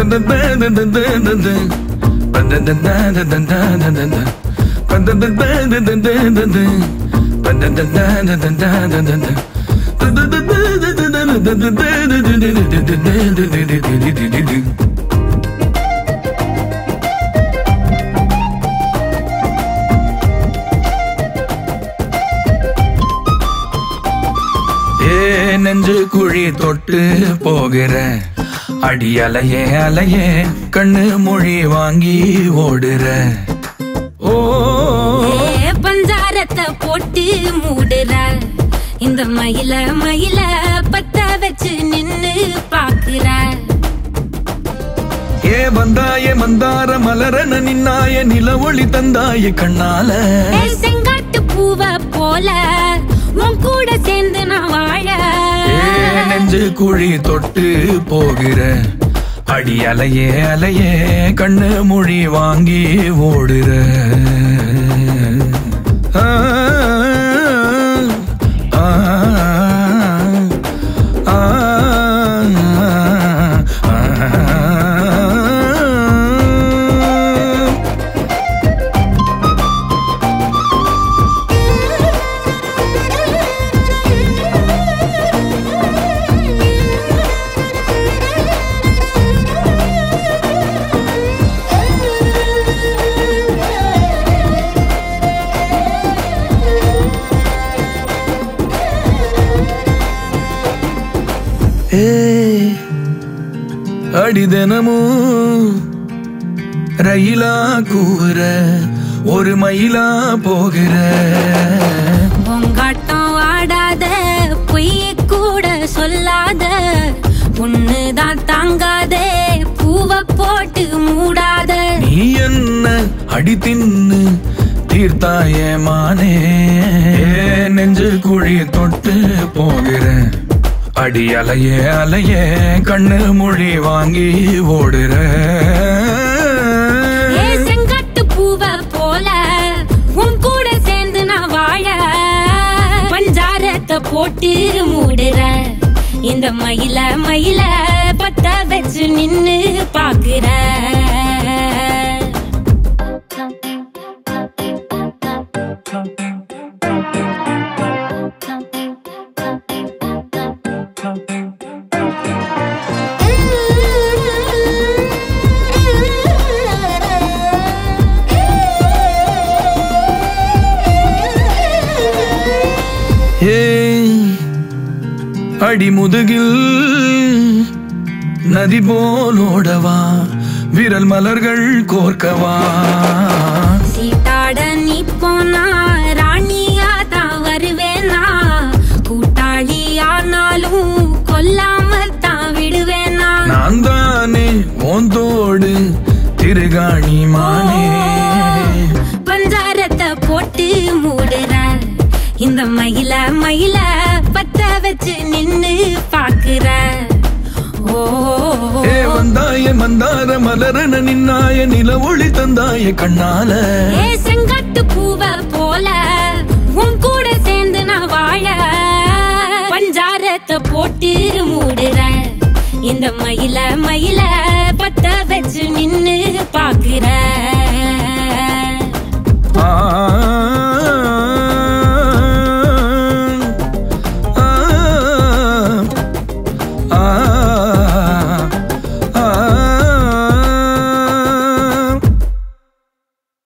ஏ நெஞ்சு குழி தொட்டு போகிற அடி அலையே அலையே கண்ணு மொழி வாங்கி ஓடுற ஓ ஏ, பஞ்சாரத்தை போட்டு மூடுற இந்த மயில மயில பத்த வச்சு நின்னு பாக்குற ஏ வந்தாய மந்தார மலரன நின்னாய நில ஒளி தந்தாய கண்ணால ஏ, செங்காட்டு பூவ போல உன் கூட சேர்ந்து நான் வாழ ஏ நெஞ்சு குழி தொட்டு போகிற அடி அலையே அலையே கண்ணு மொழி வாங்கி ஓடுற ஆ, ஆ, ஆ, ஆ. ஏய், அடி தினமும் ரயிலா கூற ஒரு மயிலா போகிற பொங்காட்டம் ஆடாத பொய் கூட சொல்லாத பொண்ணுதான் தாங்காதே பூவ போட்டு மூடாத நீ என்ன அடி தின்னு தீர்த்தாய மானே நெஞ்சு குழி தொட்டு போகிற அடி அலையே அலையே கண்ணு மொழி வாங்கி ஓடுற ஏ செங்காட்டு பூவ போல உன் கூட சேர்ந்து நான் வாழ பஞ்சாரத்தை போட்டு மூடுற இந்த மயில மயில பத்த வச்சு நின்னு பாக்குற ஏய், அடி முதுகில் நதி போலோடவா விரல் மலர்கள் கோர்க்கவா சீட்டாட நீ போனா ராணியா தான் வருவேனா கூட்டாளி ஆனாலும் கொல்லாம தான் விடுவேனா நான் தானே ஓந்தோடு திருகாணி மானே பஞ்சாரத்தை போட்டு மூடுற இந்த மயில மயில பத்த வச்சு நின்னு பாக்குற ஓ ஏ வந்தாய மந்தார மலரன நின்னாய நில ஒளி தந்தாய கண்ணால ஏ செங்காட்டு பூவ போல உன் கூட சேர்ந்து நான் வாழ பஞ்சாரத்தை போட்டு மூடுற இந்த மயில மயில